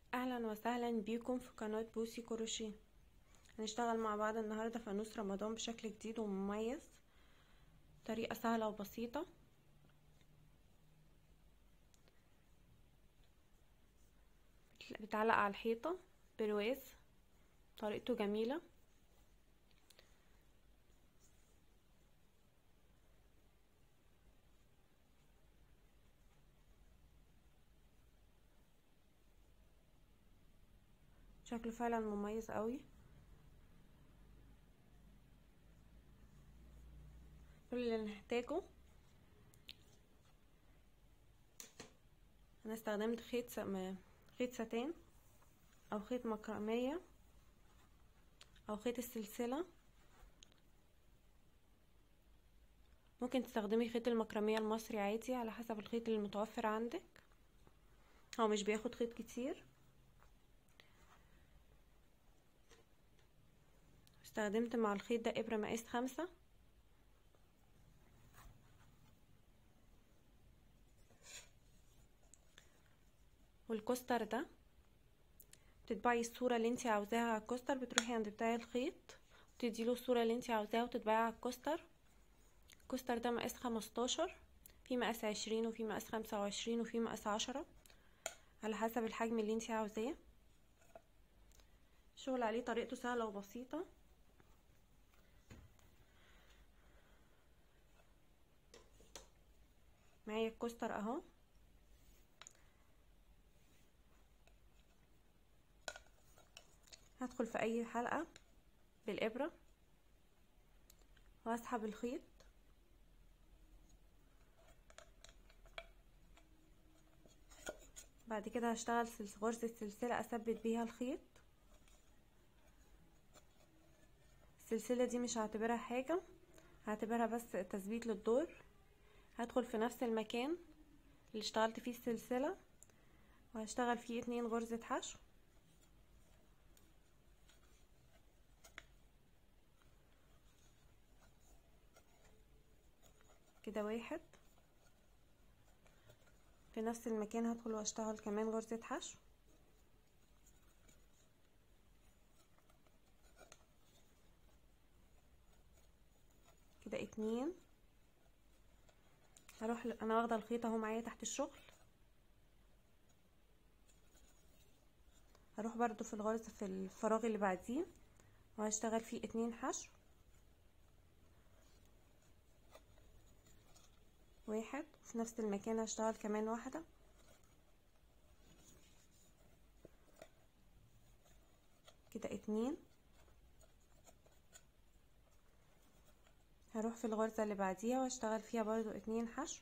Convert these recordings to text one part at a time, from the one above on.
اهلا وسهلا بيكم في قناة بوسي كروشيه هنشتغل مع بعض النهاردة فانوس رمضان بشكل جديد ومميز طريقة سهلة وبسيطة بتعلق على الحيطة برواز طريقته جميلة شكله فعلا مميز قوي كل اللي نحتاجه انا استخدمت خيط سم... خيط ستان او خيط مكرمية او خيط السلسلة ممكن تستخدمي خيط المكرمية المصري عادي على حسب الخيط اللي متوفر عندك هو مش بياخد خيط كتير استخدمت مع الخيط ده ابرة مقاس خمسة والكوستر ده بتطبعي الصورة اللي انتي عاوزاها على الكوستر بتروحي عند بتاع الخيط وتديله الصورة اللي انتي عاوزاها وتطبعيها على الكوستر الكوستر ده مقاس خمستاشر في مقاس عشرين وفي مقاس خمسة وعشرين وفي مقاس عشرة على حسب الحجم اللي انتي عاوزاه الشغل عليه طريقته سهلة وبسيطة معايا الكوستر اهو هدخل في اي حلقة بالابرة واسحب الخيط بعد كده هشتغل غرزة سلسلة اثبت بيها الخيط السلسلة دي مش هعتبرها حاجة هعتبرها بس تثبيت للدور هدخل في نفس المكان اللي اشتغلت فيه السلسلة وهشتغل فيه اتنين غرزة حشو كده واحد في نفس المكان هدخل واشتغل كمان غرزة حشو كده اتنين هروح ل... انا واخده الخيط اهو معايا تحت الشغل هروح برضو في الغرزة في الفراغ اللي بعديه وهشتغل فيه اتنين حشو واحد في نفس المكان هشتغل كمان واحدة كده اتنين هروح في الغرزة اللي بعديها واشتغل فيها برضو اتنين حشو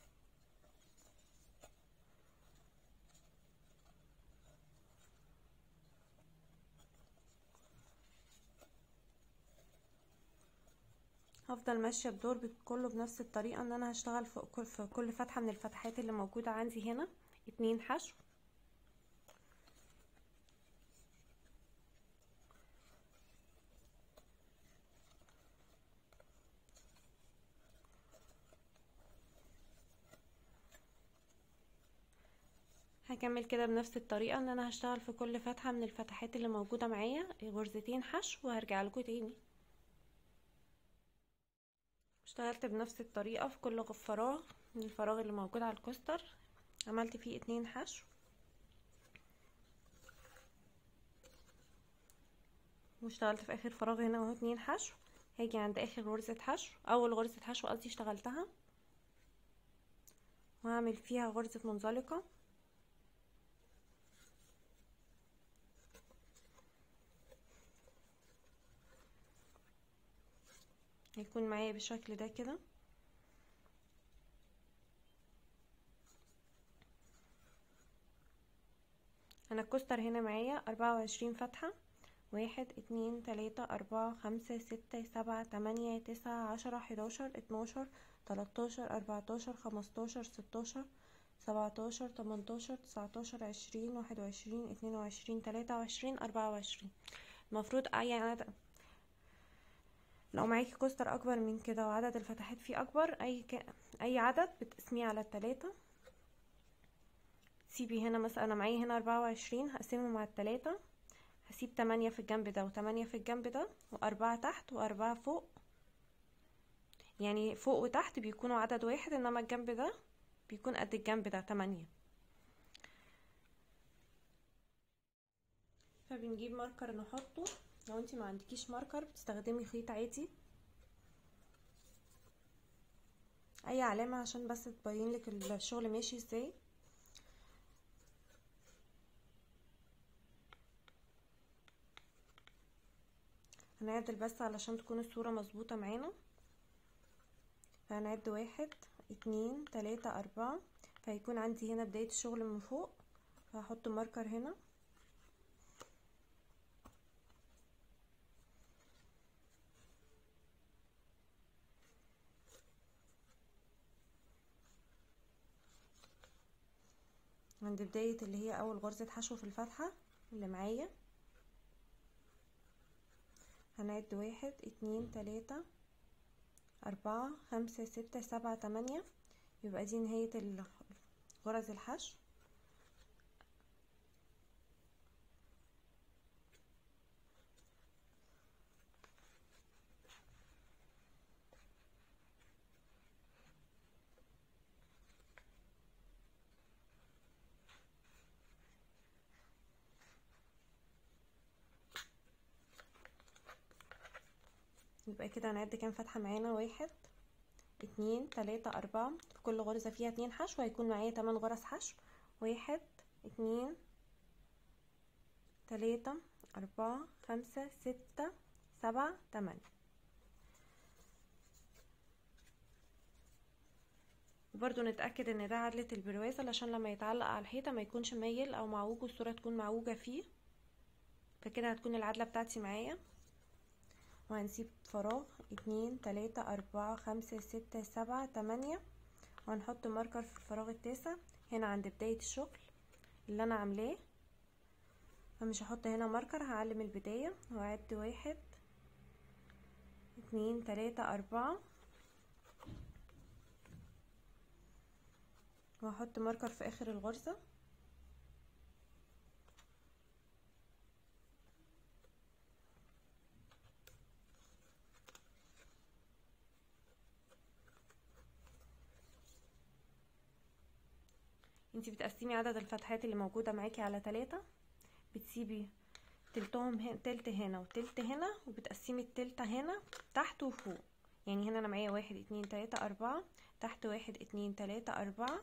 هفضل ماشيه الدور كله بنفس الطريقه ان انا هشتغل في كل, في كل فتحه من الفتحات اللي موجوده عندي هنا اتنين حشو هكمل كده بنفس الطريقه ان انا هشتغل في كل فتحه من الفتحات اللي موجوده معايا غرزتين حشو وهرجع لكم تاني اشتغلت بنفس الطريقة في كل فراغ من الفراغ اللي موجود على الكوستر عملت فيه اتنين حشو واشتغلت في اخر فراغ هنا اهو اتنين حشو هاجي عند اخر غرزة حشو اول غرزة حشو قصدي اشتغلتها وهعمل فيها غرزة منزلقة هيكون معايا بالشكل ده كده انا الكوستر هنا معايا اربعة وعشرين فتحة واحد اتنين تلاتة اربعة خمسة ستة سبعة تمانية تسعة عشرة حداشر اتناشر تلاتاشر اربعتاشر خمستاشر ستاشر سبعتاشر تمنتاشر تسعتاشر عشرين واحد وعشرين اتنين وعشرين تلاتة وعشرين اربعة وعشرين المفروض اي عدد لو معاكي كوستر اكبر من كده وعدد الفتحات فيه اكبر اي ك... اي عدد بتقسميه على التلاتة بتسيبي هنا مثلا انا معايا هنا اربعة وعشرين هقسمهم على التلاتة هسيب تمانية في الجنب ده وتمانية في الجنب ده واربعة تحت واربعة فوق يعني فوق وتحت بيكونوا عدد واحد انما الجنب ده بيكون قد الجنب ده تمانية فبنجيب ماركر نحطه لو انتي ما عندكيش ماركر بتستخدمي خيط عادي اي علامة عشان بس تبين لك الشغل ماشي ازاي هنعدل بس علشان تكون الصورة مظبوطة معانا فهنعد واحد اتنين تلاتة اربعة فهيكون عندي هنا بداية الشغل من فوق فهحط ماركر هنا عند بداية اللي هي اول غرزة حشو في الفتحة اللي معايا هنعد واحد اتنين تلاتة اربعة خمسة ستة سبعة تمانية يبقى دي نهاية غرز الحشو يبقى كده هنعد كام فتحة معانا واحد اتنين تلاتة اربعة في كل غرزة فيها اتنين حشو هيكون معايا تمن غرز حشو واحد اتنين تلاتة اربعة خمسة ستة سبعة تمانية وبرضو نتأكد ان ده عدلة البرواز علشان لما يتعلق على الحيطة ما يكونش مايل او معوج والصورة تكون معوجة فيه فكده هتكون العدلة بتاعتي معايا وهنسيب فراغ اتنين تلاتة اربعة خمسة ستة سبعة تمانية وهنحط ماركر في الفراغ التاسع هنا عند بداية الشغل اللي انا عاملاه فمش هحط هنا ماركر هعلم البداية واعد واحد اتنين تلاتة اربعة وهحط ماركر في اخر الغرزة انتي بتقسمي عدد الفتحات اللي موجودة معاكي على تلاتة بتسيبي تلتهم هنا تلت هنا وتلت هنا وبتقسمي التلتة هنا تحت وفوق يعني هنا انا معايا واحد اتنين تلاتة اربعة تحت واحد اتنين تلاتة اربعة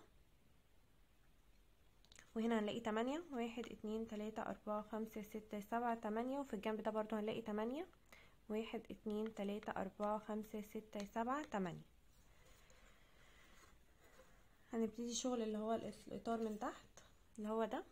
وهنا هنلاقي تمانية واحد اتنين تلاتة اربعة خمسة ستة سبعة تمانية وفي الجنب ده برضو هنلاقي تمانية واحد اتنين تلاتة اربعة خمسة ستة سبعة تمانية هنبتدي شغل اللي هو الاطار من تحت اللي هو ده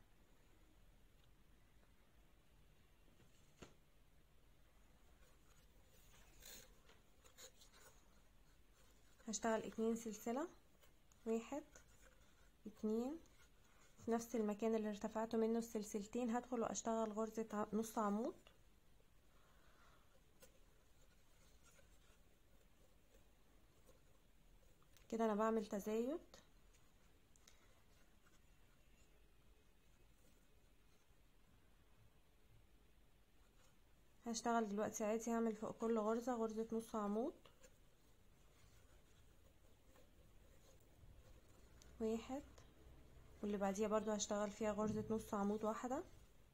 هشتغل اتنين سلسلة واحد اتنين في نفس المكان اللي ارتفعت منه السلسلتين هدخل واشتغل غرزة نص عمود كده انا بعمل تزايد هشتغل دلوقتي عادي هعمل فوق كل غرزة غرزة نص عمود واحد واللي بعديها برضو هشتغل فيها غرزة نص عمود واحدة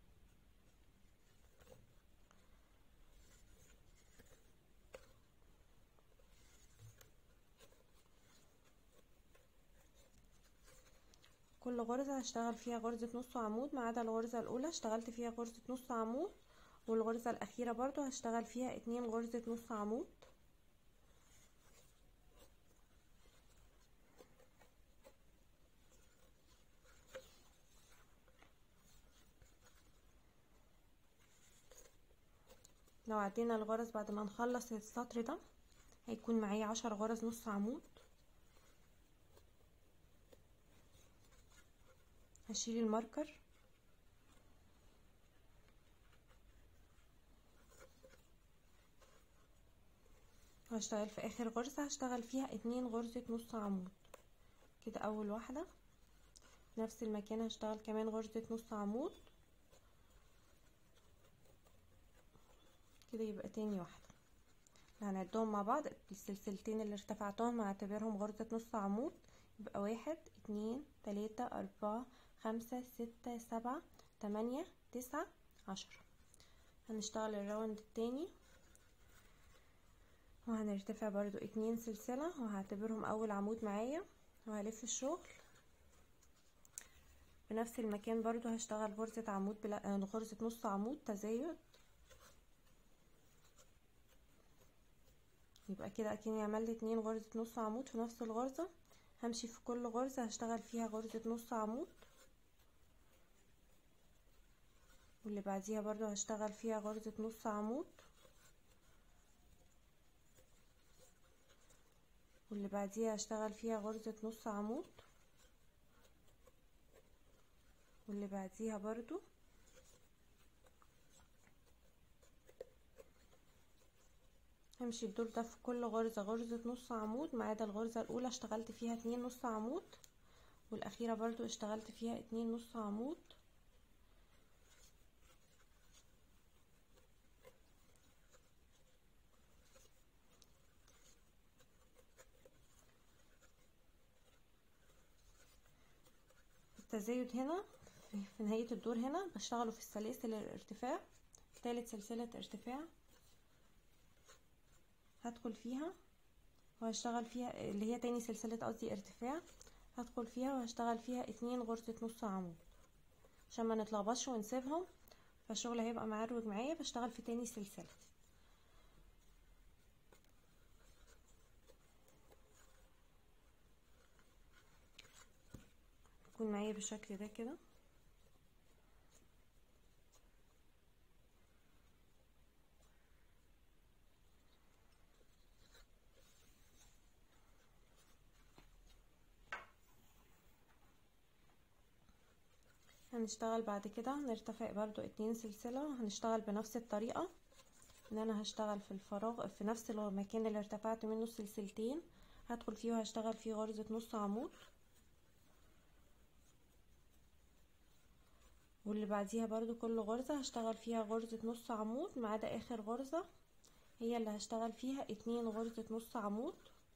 كل غرزة هشتغل فيها غرزة نص عمود ما عدا الغرزة الاولى اشتغلت فيها غرزة نص عمود والغرزة الاخيرة برضو هشتغل فيها اتنين غرزة نص عمود لو عدينا الغرز بعد ما نخلص السطر ده هيكون معايا عشر غرز نص عمود هشيل الماركر وهشتغل في اخر غرزة هشتغل فيها اتنين غرزة نص عمود كده اول واحدة في نفس المكان هشتغل كمان غرزة نص عمود كده يبقى تاني واحدة هنعدهم مع بعض السلسلتين اللي ارتفعتهم هعتبرهم غرزة نص عمود يبقى واحد اتنين تلاتة اربعة خمسة ستة سبعة تمانية تسعة عشرة هنشتغل الراوند التاني وهنرتفع برضو اتنين سلسلة وهعتبرهم اول عمود معايا وهلف الشغل بنفس المكان برضو هشتغل غرزة عمود بلا... غرزة نص عمود تزايد يبقى كده اكني عملت اتنين غرزة نص عمود في نفس الغرزة همشي في كل غرزة هشتغل فيها غرزة نص عمود واللي بعديها برضو هشتغل فيها غرزة نص عمود واللي بعديها هشتغل فيها غرزة نص عمود واللي بعديها برضو همشي الدور ده في كل غرزة غرزة نص عمود ما عدا الغرزة الاولى اشتغلت فيها اتنين نص عمود والاخيرة برضو اشتغلت فيها اتنين نص عمود التزايد هنا في نهاية الدور هنا بشتغله في السلاسل الارتفاع ثالث سلسلة ارتفاع هدخل فيها وهشتغل فيها اللي هي تاني سلسلة قصدي ارتفاع هدخل فيها وهشتغل فيها اتنين غرزة نص عمود عشان ما نتلخبطش ونسيبهم فالشغل هيبقى معروج معايا بشتغل في تاني سلسلة يكون معايا بالشكل ده كده هنشتغل بعد كده نرتفع برضو اتنين سلسلة هنشتغل بنفس الطريقة ان انا هشتغل في الفراغ في نفس المكان اللي ارتفعت منه السلسلتين هدخل فيه وهشتغل فيه غرزة نص عمود واللي بعديها برضو كل غرزة هشتغل فيها غرزة نص عمود ما عدا اخر غرزة هي اللي هشتغل فيها اتنين غرزة نص عمود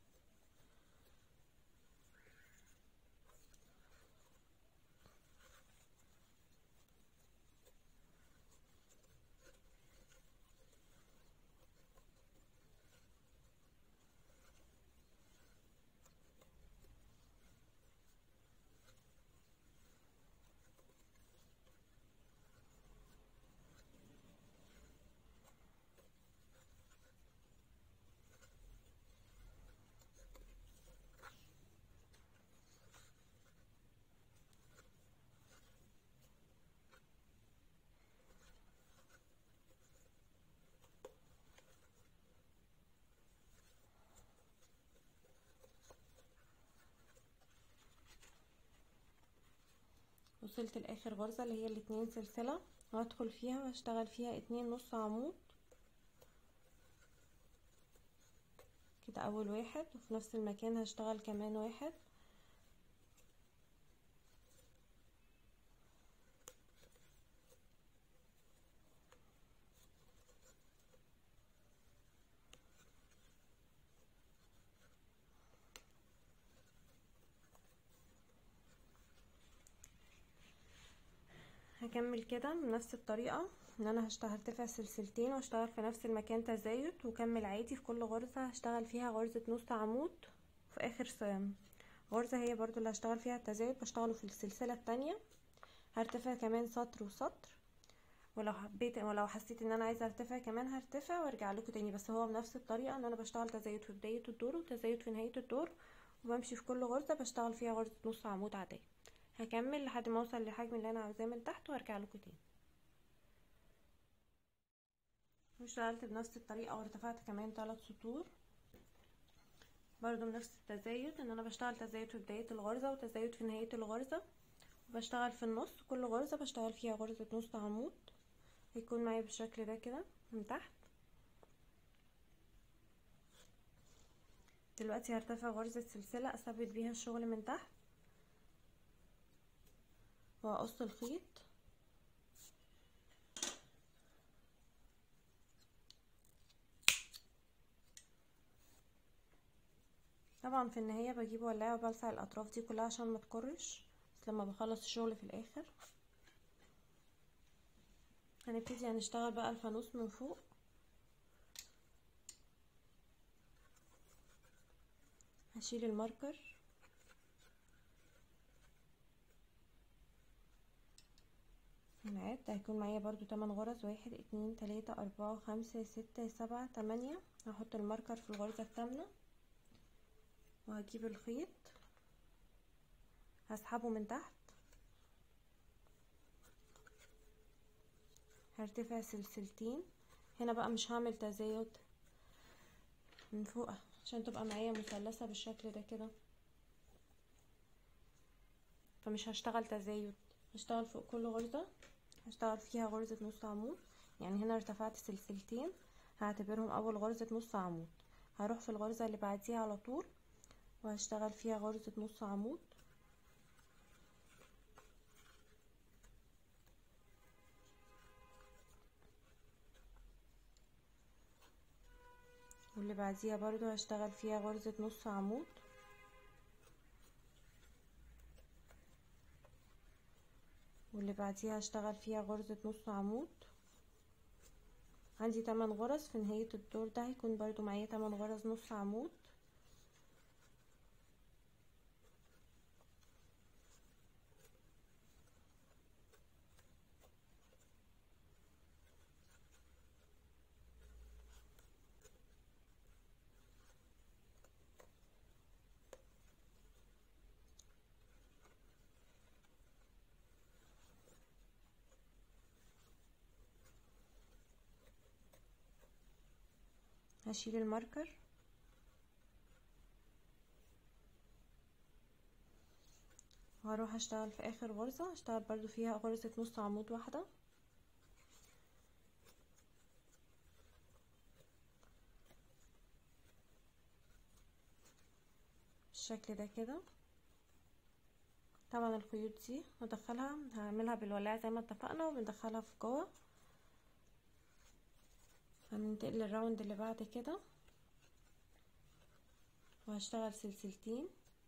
وصلت لاخر غرزة اللي هي الاتنين سلسلة وهدخل فيها وهشتغل فيها اتنين نص عمود كده اول واحد وفي نفس المكان هشتغل كمان واحد هكمل كده بنفس الطريقة ان انا هشتغل هرتفع سلسلتين واشتغل في نفس المكان تزايد وكمل عادي في كل غرزة هشتغل فيها غرزة نص عمود في اخر صيام غرزة هي برضو اللي هشتغل فيها التزايد بشتغله في السلسلة التانية هرتفع كمان سطر وسطر ولو حبيت ولو حسيت ان انا عايزه ارتفع كمان هرتفع وارجع لكم تاني بس هو بنفس الطريقه ان انا بشتغل تزايد في بدايه الدور وتزايد في نهايه الدور وبمشي في كل غرزه بشتغل فيها غرزه نص عمود عاديه هكمل لحد ما اوصل للحجم اللي انا عاوزاه من تحت وارجع لكم تاني واشتغلت بنفس الطريقه وارتفعت كمان ثلاث سطور برضو بنفس التزايد ان انا بشتغل تزايد في بدايه الغرزه وتزايد في نهايه الغرزه وبشتغل في النص كل غرزه بشتغل فيها غرزه نص عمود هيكون معايا بالشكل ده كده من تحت دلوقتي هرتفع غرزه سلسله اثبت بيها الشغل من تحت وهقص الخيط طبعا في النهاية بجيب ولاعة وبلسع الاطراف دي كلها عشان ما تكرش بس لما بخلص الشغل في الاخر هنبتدي هنشتغل بقى الفانوس من فوق هشيل الماركر هنعد هيكون معايا برضو تمن غرز واحد اتنين تلاتة اربعة خمسة ستة سبعة تمانية هحط الماركر في الغرزة التامنة وهجيب الخيط هسحبه من تحت هرتفع سلسلتين هنا بقى مش هعمل تزايد من فوق عشان تبقى معايا مثلثة بالشكل ده كده فمش هشتغل تزايد هشتغل فوق كل غرزة هشتغل فيها غرزة نص عمود يعني هنا ارتفعت سلسلتين هعتبرهم اول غرزة نص عمود هروح في الغرزة اللي بعديها على طول وهشتغل فيها غرزة نص عمود واللي بعديها برضو هشتغل فيها غرزة نص عمود واللي بعديها هشتغل فيها غرزة نص عمود عندي 8 غرز في نهاية الدور ده هيكون برضو معايا 8 غرز نص عمود هشيل الماركر وهروح اشتغل في اخر غرزة اشتغل برضو فيها غرزة نص عمود واحدة بالشكل ده كده طبعا الخيوط دي هدخلها هعملها بالولاعة زي ما اتفقنا وبندخلها في جوه هننتقل للراوند اللي بعد كده وهشتغل سلسلتين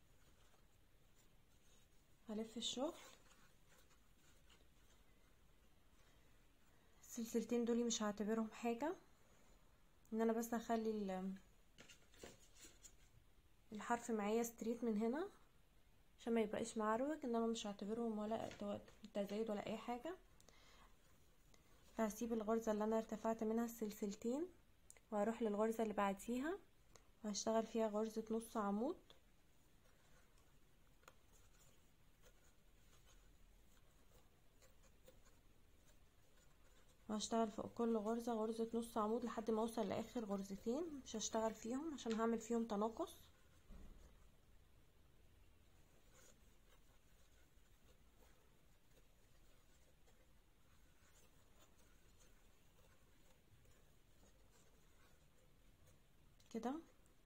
هلف الشغل السلسلتين دول مش هعتبرهم حاجة ان انا بس هخلي الحرف معايا ستريت من هنا عشان ما يبقاش معروج انما مش هعتبرهم ولا تزايد ولا اي حاجه فهسيب الغرزة اللي انا ارتفعت منها السلسلتين وهروح للغرزة اللي بعديها وهشتغل فيها غرزة نص عمود وهشتغل فوق كل غرزة غرزة نص عمود لحد ما اوصل لاخر غرزتين مش هشتغل فيهم عشان هعمل فيهم تناقص كده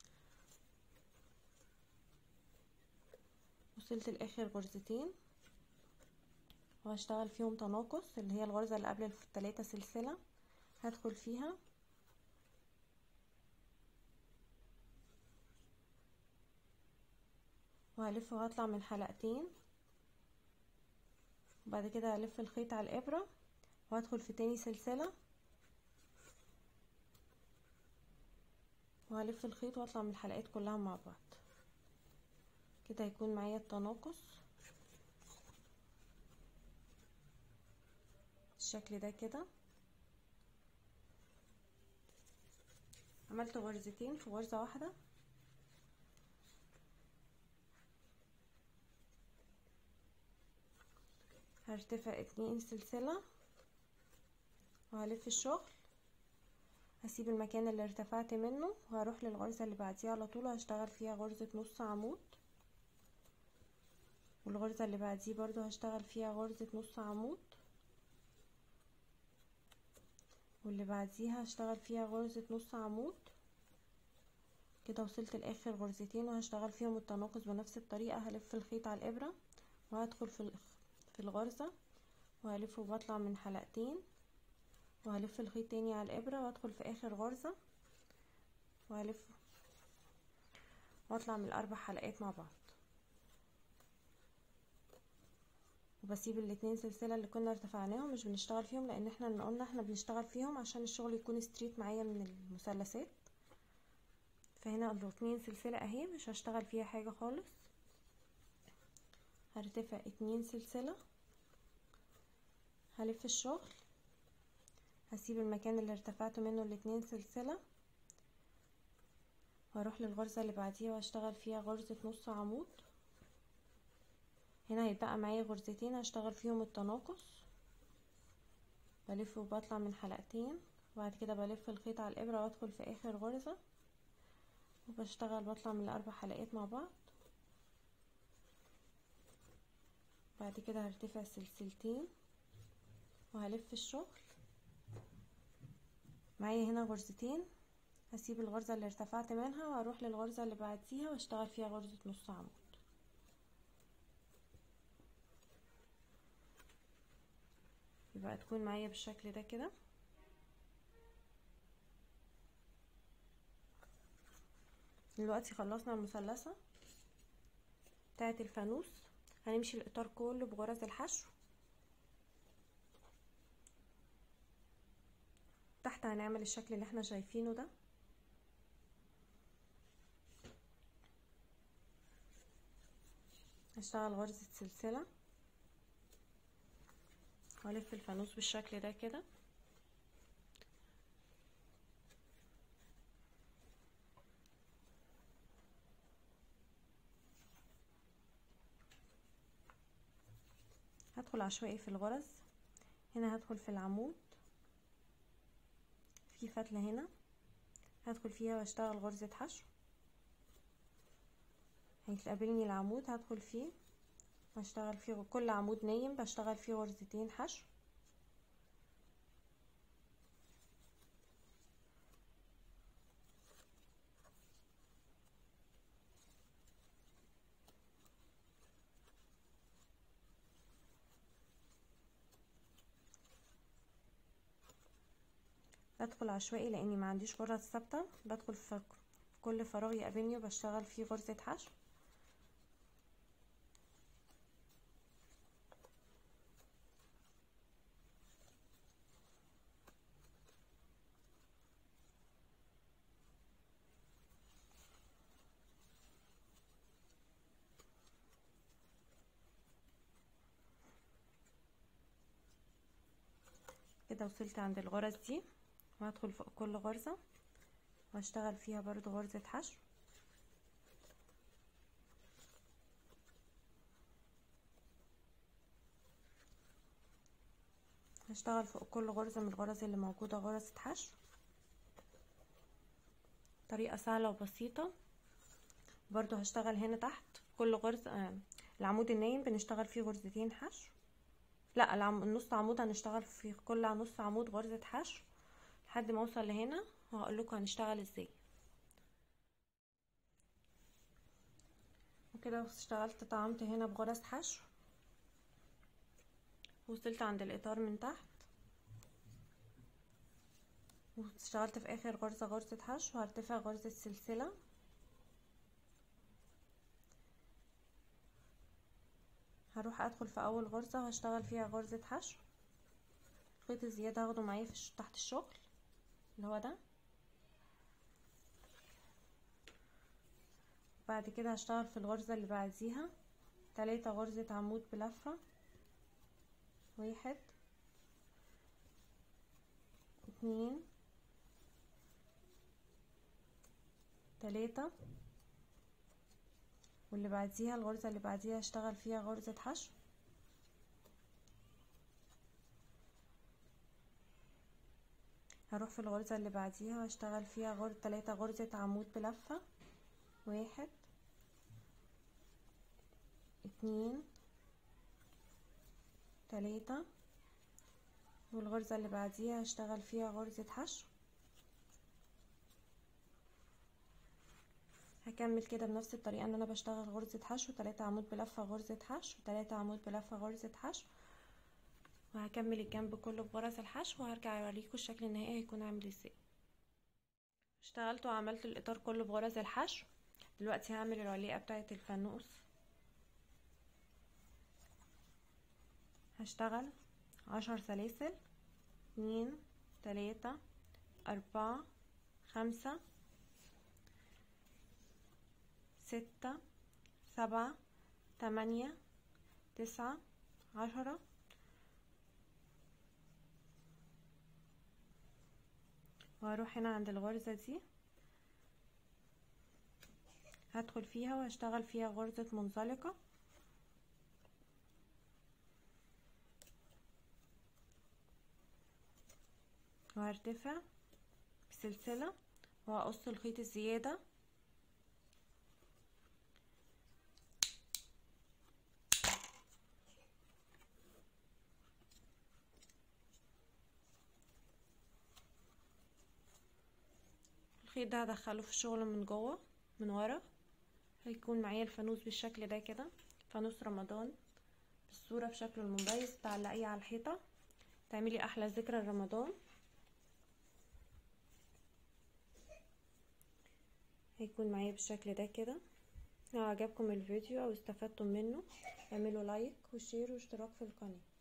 وصلت لاخر غرزتين وهشتغل فيهم تناقص اللي هي الغرزة اللي قبل التلاتة سلسلة هدخل فيها وهلف وهطلع من حلقتين وبعد كده هلف الخيط على الابرة وهدخل في تاني سلسلة وهلف الخيط واطلع من الحلقات كلها مع بعض كده هيكون معايا التناقص بالشكل ده كده عملت غرزتين في غرزة واحدة هرتفع اتنين سلسلة وهلف الشغل هسيب المكان اللي ارتفعت منه وهروح للغرزة اللي بعديها على طول هشتغل فيها غرزة نص عمود والغرزة اللي بعديه برضو هشتغل فيها غرزة نص عمود واللي بعديها هشتغل فيها غرزة نص عمود كده وصلت لاخر غرزتين وهشتغل فيهم التناقص بنفس الطريقة هلف الخيط على الابرة وهدخل في في الغرزة وهلف وبطلع من حلقتين وهلف الخيط تاني على الابرة وادخل في اخر غرزة وهلف واطلع من الاربع حلقات مع بعض وبسيب الاتنين سلسلة اللي كنا ارتفعناهم مش بنشتغل فيهم لان احنا قلنا احنا بنشتغل فيهم عشان الشغل يكون ستريت معايا من المثلثات فهنا الاتنين سلسلة اهي مش هشتغل فيها حاجة خالص هرتفع اتنين سلسلة هلف الشغل هسيب المكان اللي ارتفعت منه الاتنين سلسلة واروح للغرزة اللي بعديها واشتغل فيها غرزة نص عمود هنا هيتبقى معايا غرزتين هشتغل فيهم التناقص بلف وبطلع من حلقتين وبعد كده بلف الخيط على الابرة وادخل في اخر غرزة وبشتغل بطلع من الاربع حلقات مع بعض بعد كده هرتفع سلسلتين وهلف الشغل معايا هنا غرزتين هسيب الغرزة اللي ارتفعت منها واروح للغرزة اللي بعديها واشتغل فيها غرزة نص عمود يبقى تكون معايا بالشكل ده كده دلوقتي خلصنا المثلثة بتاعة الفانوس هنمشي الاطار كله بغرز الحشو تحت هنعمل الشكل اللي احنا شايفينه ده هشتغل غرزة سلسلة والف الفانوس بالشكل ده كده هدخل عشوائي في الغرز هنا هدخل في العمود في فتلة هنا هدخل فيها واشتغل غرزة حشو هيتقابلني العمود هدخل فيه واشتغل فيه كل عمود نايم بشتغل فيه غرزتين حشو بدخل عشوائي لاني ما عنديش غرز ثابته بدخل في كل فراغ يقابلني وبشتغل فيه غرزه حشو كده وصلت عند الغرز دي وهدخل فوق كل غرزة واشتغل فيها برضو غرزة حشو هشتغل فوق كل غرزة من الغرز اللي موجودة غرزة حشو طريقة سهلة وبسيطة برضو هشتغل هنا تحت كل غرزة آه العمود النايم بنشتغل فيه غرزتين حشو لا العم... النص عمود هنشتغل في كل نص عمود غرزة حشو لحد ما اوصل لهنا وهقول لكم هنشتغل ازاي وكده اشتغلت طعمت هنا بغرز حشو وصلت عند الاطار من تحت واشتغلت في اخر غرزة غرزة حشو هرتفع غرزة سلسلة هروح ادخل في اول غرزة وهشتغل فيها غرزة حشو الخيط الزيادة هاخده معايا في تحت الشغل اللي هو ده بعد كده هشتغل في الغرزة اللي بعديها تلاتة غرزة عمود بلفة واحد اتنين تلاتة واللي بعديها الغرزة اللي بعديها هشتغل فيها غرزة حشو هروح في الغرزة اللي بعديها واشتغل فيها غرزة تلاتة غرزة عمود بلفة واحد اتنين تلاتة والغرزة اللي بعديها هشتغل فيها غرزة حشو هكمل كده بنفس الطريقة ان انا بشتغل غرزة حشو تلاتة عمود بلفة غرزة حشو تلاتة عمود بلفة غرزة حشو وهكمل الجنب كله بغرز الحشو وهرجع اوريكم الشكل النهائي هيكون عامل ازاي اشتغلت وعملت الاطار كله بغرز الحشو دلوقتي هعمل العليقة بتاعة الفانوس هشتغل عشر سلاسل اتنين تلاتة أربعة خمسة ستة سبعة تمانية تسعة عشرة وهروح هنا عند الغرزة دي هدخل فيها وهشتغل فيها غرزة منزلقة وهرتفع بسلسلة وهقص الخيط الزيادة الخيط ده هدخله في الشغل من جوه من ورا هيكون معايا الفانوس بالشكل ده كده فانوس رمضان بالصورة بشكله المميز تعلقيه على الحيطة تعملي احلى ذكرى لرمضان هيكون معايا بالشكل ده كده لو عجبكم الفيديو او استفدتم منه اعملوا لايك وشير واشتراك في القناه